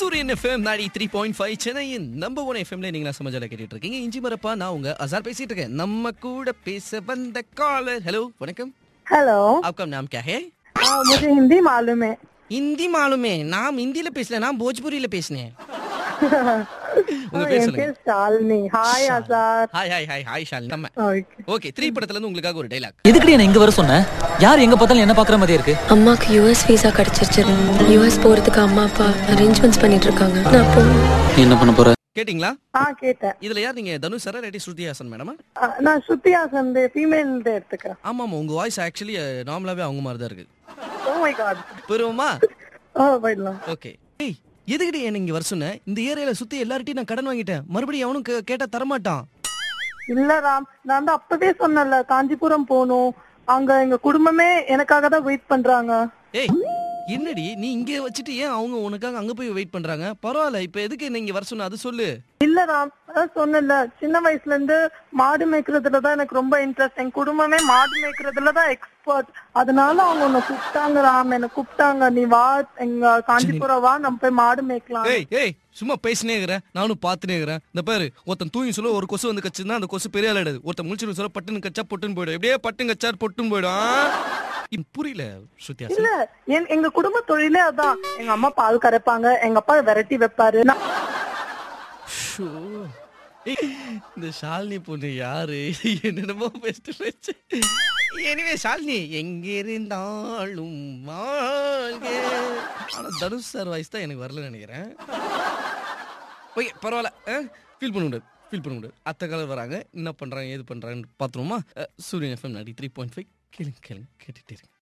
சூரியன் FM ninety three point five சென்னையின் number one எஃப்எம்ல நீங்களா சமாஜால கேட்டுட்டு இருக்கீங்க இஞ்சி மரப்பா நான் உங்க அசார் பேசிட்டு இருக்கேன் நம்ம கூட பேச வந்த காலர் ஹலோ வணக்கம் हेलो आपका नाम क्या है आ, मुझे हिंदी मालूम है हिंदी मालूम है नाम हिंदी ல பேசல நான் भोजपुरी ல பேசினேன் உங்க பேர் என் சொல்லுங்க பேர் Shalini hi Azhar hi hi hi hi Shalini நம்ம ஓகே ஓகே த்ரீ படத்துல இருந்து உங்களுக்காக ஒரு டைலாக் எதுக்குடி என்ன இங்க வர சொன்ன யார் எங்க பார்த்தாலும் என்ன பாக்குற மாதிரியே இருக்கு அம்மாக்கு யூஎஸ் விசா கிடைச்சிருச்சு யூஎஸ் போறதுக்கு அம்மா அப்பா அரேஞ்ச்மெண்ட்ஸ் பண்ணிட்டு இருக்காங்க நான் போகணும் நீ என்ன பண்ண போற கேட்டிங்களா ஆ கேட்டேன் இதுல யார் நீங்க தனுஷ் சாரா இல்லாட்டி ஸ்ருதி ஹாசன் மேடமா ஆ, நான் ஸ்ருத்தியாசன் ஃபீமேல் எடுத்துக்கிறேன் ஆமா ஆமா உங்க வாய்ஸ் ஆக்சுவலி நார்மலாவே அவங்க மாதிரி தான் இருக்கு ஓ மை காட் பெருவமா ஓ போயிடலாம் ஓகே ஏய் எதுக்கிட்ட என்ன இங்க வர சொன்ன இந்த ஏரியால சுத்தி எல்லார்ட்டையும் நான் கடன் வாங்கிட்டேன் மறுபடியும் அவனும் கே- கேட்டா தரமாட்டான் இல்ல ராம் நான் தான் அப்பவே சொன்னேன்ல காஞ்சிபுரம் போகணும் அங்க எங்க குடும்பமே எனக்காக தான் வெயிட் பண்றாங்க ஏய் என்னடி நீ இங்க வச்சுட்டு ஏன் அவங்க உனக்காக அங்க போய் வெயிட் பண்றாங்க பரவாயில்ல இப்ப எதுக்கு என்ன இங்க வர சொன்ன அது சொல்லு இல்ல ராம் அதான் சொன்னேன்ல சின்ன வயசுல இருந்து மாடு மேய்க்கிறதுல தான் எனக்கு ரொம்ப இன்ட்ரெஸ்ட் என் குடும்பமே மாடு மேய்க்கிறதுல தான் எக்ஸ்பர்ட் அதனால அவங்க உன்னை கூப்பிட்டாங்க ராம் என்ன கூப்பிட்டாங்க நீ வா எங்க காஞ்சிபுரம் வா நம்ம போய் மாடு மேய்க்கலாம் ஏய் ஏய் சும்மா பேசினே இருக்கிறேன் நானும் பார்த்துனே இருக்கிறேன் இந்த பாரு ஒருத்தன் தூங்கி சொல்ல ஒரு கொசு வந்து கச்சுன்னா அந்த கொசு பெரிய ஆளாடு ஒருத்தன் முடிச்சிரு சொல்ல பட்டுன்னு கச்சா பொட்டுன்னு போயிடும் எப்படியே பட்டுன்னு கச்சா பொட்டுன்னு போயிடும் ஆ? இது புரியல ஸ்ருதியா இல்ல என்- எங்க குடும்ப தொழிலே அதான் எங்க அம்மா பால் கரைப்பாங்க எங்க அப்பா விரட்டி வைப்பாரு நான் ஷோ. ஏய், இந்த ஷாலினி பொண்ணு யாரு என்னென்னமோ பெஸ்ட் வச்சு எனிவே ஷாலினி எங்க இருந்தாலும் வாழ்க ஆனா தனுஷ் சார் வாய்ஸ் தான் எனக்கு வரலன்னு நினைக்கிறேன் ஓகே பரவாயில்ல ஃபீல் பண்ண முடியாது ஃபீல் பண்ண முடியாது அத்தை காலம் வராங்க என்ன பண்றாங்க ஏது பண்றாங்கன்னு பார்த்துருவோமா சூரியன் எஃப்எம் நடி த்ரீ பாயிண்ட் ஃபைவ் கேளுங்க கேளுங்க கேட்டுட்டே இருங்க